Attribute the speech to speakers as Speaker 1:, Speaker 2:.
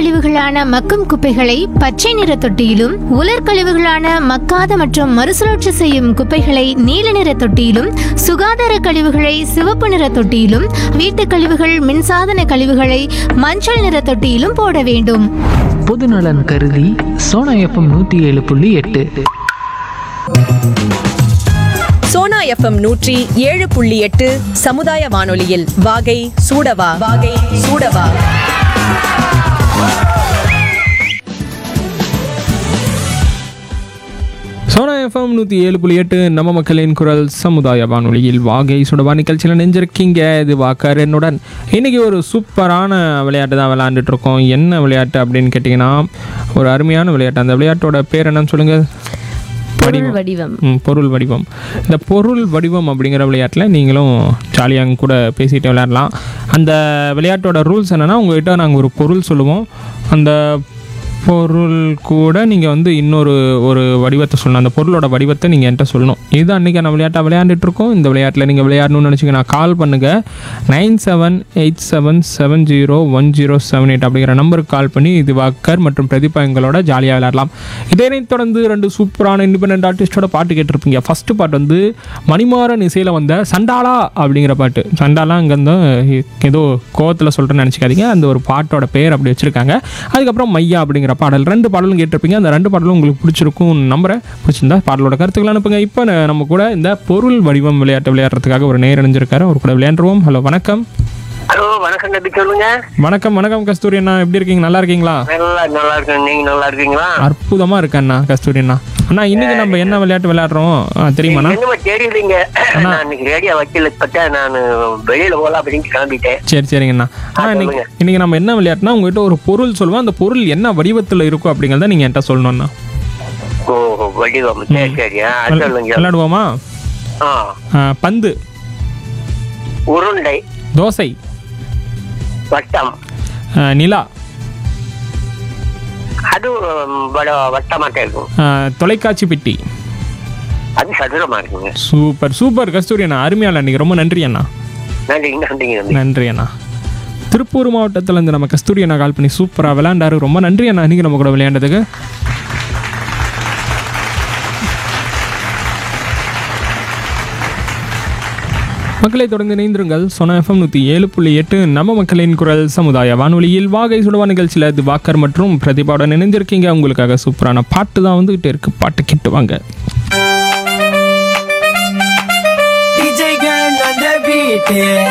Speaker 1: கழிவுகளான மக்கும் குப்பைகளை பச்சை நிற தொட்டியிலும் உலர் கழிவுகளான மக்காத மற்றும் மறுசுழற்சி செய்யும் குப்பைகளை நீல நிற தொட்டியிலும் சுகாதார கழிவுகளை சிவப்பு நிற தொட்டியிலும் வீட்டுக் கழிவுகள் மின்சாதன கழிவுகளை மஞ்சள் நிற தொட்டியிலும் போட வேண்டும்
Speaker 2: பொதுநலன் கருதி சோனா எஃப்எம் நூற்றி ஏழு புள்ளி எட்டு
Speaker 3: சோனா எஃப்எம் நூற்றி ஏழு புள்ளி எட்டு சமுதாய வானொலியில் வாகை சூடவா வாகை சூடவா
Speaker 4: சோனா எஃப்எம் நூற்றி ஏழு புள்ளி எட்டு நம்ம மக்களின் குரல் சமுதாய வானொலியில் வாகை சுடவா நிகழ்ச்சியில் நெஞ்சிருக்கீங்க இது வாக்கர் என்னுடன் இன்றைக்கி ஒரு சூப்பரான விளையாட்டு தான் விளையாண்டுட்டு இருக்கோம் என்ன விளையாட்டு அப்படின்னு கேட்டிங்கன்னா ஒரு அருமையான விளையாட்டு அந்த விளையாட்டோட பேர் என்னன்னு சொல்லுங்கள்
Speaker 1: பொருள் வடிவம்
Speaker 4: ம், பொருள் வடிவம் இந்த பொருள் வடிவம் அப்படிங்கிற விளையாட்டில் நீங்களும் ஜாலியாக கூட பேசிட்டு விளையாடலாம் அந்த விளையாட்டோட ரூல்ஸ் என்னென்னா உங்கள்கிட்ட நாங்கள் ஒரு பொருள் சொல்லுவோம் அந்த பொருள் கூட நீங்கள் வந்து இன்னொரு ஒரு வடிவத்தை சொல்லணும் அந்த பொருளோட வடிவத்தை நீங்கள் என்கிட்ட சொல்லணும் இது அன்றைக்கி நான் விளையாட்டை விளையாண்டுட்டு இருக்கோம் இந்த விளையாட்டில் நீங்கள் விளையாடணும்னு நினச்சிங்கன்னா கால் பண்ணுங்கள் nine seven eight seven seven zero one zero seven eight அப்படிங்கிற நம்பருக்கு கால் பண்ணி இது வாக்கர் மற்றும் பிரதீபா எங்களோட ஜாலியாக விளையாடலாம் இதனைத் தொடர்ந்து ரெண்டு சூப்பரான இண்டிபெண்ட் ஆர்டிஸ்டோட பாட்டு கேட்டிருப்பீங்க ஃபர்ஸ்ட் பாட்டு வந்து மணிமாறன் இசையில் வந்த சண்டாலா அப்படிங்கிற பாட்டு சண்டாலா அங்கே வந்து ஏதோ கோவத்தில் சொல்கிறேன்னு நினச்சிக்காதீங்க அந்த ஒரு பாட்டோட பேர் அப்படி வச்சுருக்காங்க அதுக்கப்புறம் மையா அப்படிங்கிற பாடல் ரெண்டு பாடலும் கேட்டிருப்பீங்க அந்த ரெண்டு பாடலும் உங்களுக்கு பிடிச்சிருக்கும் நம்புறேன் பிடிச்சிருந்தா பாடலோட கருத்துக்களை அனுப்புங்க இப்போ நம்ம கூட இந்த பொருள் வடிவம் விளையாட்டு விளையாடுறதுக்காக ஒரு நேர் அணிஞ்சிருக்காரு அவர் கூட விளையாண்டுருவோம் ஹலோ வணக்கம்
Speaker 5: ஹலோ வணக்கம் தம்பி சொல்லுங்க
Speaker 4: வணக்கம் வணக்கம் கஸ்தூரி அண்ணா எப்படி இருக்கீங்க நல்லா இருக்கீங்களா
Speaker 5: நல்லா நல்லா இருக்கேன் நீங்க நல்லா இருக்கீங்களா
Speaker 4: அற்புதமாக இருக்கேன் அண்ணா கஸ்தூரி அண்ணா அண்ணா இன்னைக்கு நம்ம என்ன விளையாட்டு விளையாடுறோம் ஆ, தெரியுமாண்ணா
Speaker 5: என்னமா தெரியலீங்க நான் இன்னைக்கு ரேடியோ வைக்கல பத்தா நான் வெளியில போகலாம் அப்படின்னு கிளம்பிட்டேன்
Speaker 4: சரி சரிங்கண்ணா அண்ணா இன்னைக்கு
Speaker 5: சொல்லுங்க.
Speaker 4: இன்னைக்கு நம்ம என்ன விளையாட்டுனா உங்ககிட்ட ஒரு பொருள் சொல்லுவோம் அந்த பொருள் என்ன வடிவத்தில் இருக்கும் அப்படிங்கிறத நீங்கள் என்கிட்ட சொல்லணும்ண்ணா
Speaker 5: ஓ வடிவம் சரி சரி ஆ, சொல்லுங்க
Speaker 4: விளையாடுவோமா
Speaker 5: ஆ
Speaker 4: ஆ, பந்து
Speaker 5: உருண்டை
Speaker 4: தோசை
Speaker 5: வட்டம்
Speaker 4: ஆ, நிலா
Speaker 5: அது ம், வட வட்டமாட்ட இருக்கும்
Speaker 4: ஆ, தொலைக்காட்சி பெட்டி
Speaker 5: அது சதுரமா இருக்குங்க
Speaker 4: சூப்பர் சூப்பர் கஸ்தூரி அண்ணா அருமையால அன்னைக்கு ரொம்ப நன்றி அண்ணா
Speaker 5: நன்றிங்க நன்றிங்க நன்றி
Speaker 4: நன்றி அண்ணா திருப்பூர் மாவட்டத்துல இருந்து நம்ம கஸ்தூரி அண்ணா கால் பண்ணி சூப்பராக விளையாண்டாரு ரொம்ப நன்றி அண்ணா இன்னைக்கு நம்ம கூட விளையாண்டதுக்கு மக்களை தொடர்ந்து இணைந்திருங்கள் சொன்ன எஃப்எம் நூற்றி ஏழு புள்ளி எட்டு நம்ம மக்களின் குரல் சமுதாய வானொலியில் வாகை சுடுவா நிகழ்ச்சியில் திவாக்கர் மற்றும் பிரதிபாவுடன் இணைந்திருக்கீங்க உங்களுக்காக சூப்பரான பாட்டு தான் வந்துகிட்டே இருக்கு பாட்டு கிட்டு வாங்க
Speaker 6: DJ girl on the beat, yeah.